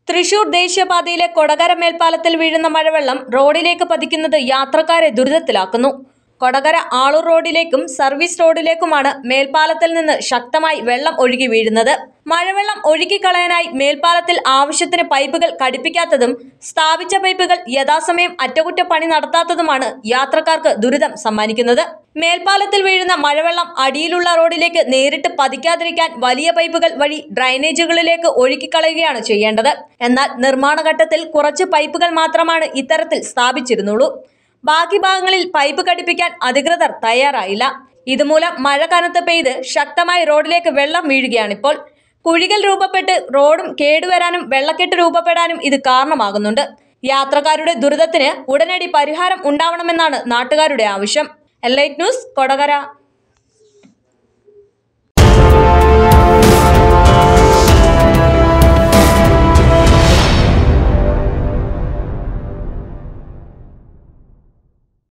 തൃശൂർ ദേശീയപാതയിലെ കൊടകര മേൽപ്പാലത്തിൽ വീഴുന്ന മഴവെള്ളം റോഡിലേക്ക് പതിക്കുന്നത് യാത്രക്കാരെ ദുരിതത്തിലാക്കുന്നു കൊടകര ആളൂർ റോഡിലേക്കും സർവീസ് റോഡിലേക്കുമാണ് മേൽപ്പാലത്തിൽ നിന്ന് ശക്തമായി വെള്ളം ഒഴുകി വീഴുന്നത് മഴവെള്ളം ഒഴുകിക്കളയാനായി മേൽപ്പാലത്തിൽ ആവശ്യത്തിന് പൈപ്പുകൾ ഘടിപ്പിക്കാത്തതും സ്ഥാപിച്ച പൈപ്പുകൾ യഥാസമയം അറ്റകുറ്റപ്പണി നടത്താത്തതുമാണ് യാത്രക്കാർക്ക് ദുരിതം സമ്മാനിക്കുന്നത് മേൽപ്പാലത്തിൽ വീഴുന്ന മഴവെള്ളം അടിയിലുള്ള റോഡിലേക്ക് നേരിട്ട് പതിക്കാതിരിക്കാൻ വലിയ പൈപ്പുകൾ വഴി ഡ്രൈനേജുകളിലേക്ക് ഒഴുക്കിക്കളയുകയാണ് ചെയ്യേണ്ടത് എന്നാൽ നിർമ്മാണ ഘട്ടത്തിൽ കുറച്ച് പൈപ്പുകൾ മാത്രമാണ് ഇത്തരത്തിൽ സ്ഥാപിച്ചിരുന്നുള്ളൂ ബാക്കി ഭാഗങ്ങളിൽ പൈപ്പ് ഘടിപ്പിക്കാൻ അധികൃതർ തയ്യാറായില്ല ഇതുമൂലം മഴ കനത്ത് പെയ്ത് ശക്തമായി റോഡിലേക്ക് വെള്ളം വീഴുകയാണിപ്പോൾ കുഴികൾ രൂപപ്പെട്ട് റോഡും കേടുവരാനും വെള്ളക്കെട്ട് രൂപപ്പെടാനും ഇത് കാരണമാകുന്നുണ്ട് യാത്രക്കാരുടെ ദുരിതത്തിന് ഉടനടി പരിഹാരം ഉണ്ടാവണമെന്നാണ് നാട്ടുകാരുടെ ആവശ്യം എലൈറ്റ് ന്യൂസ് കൊടകര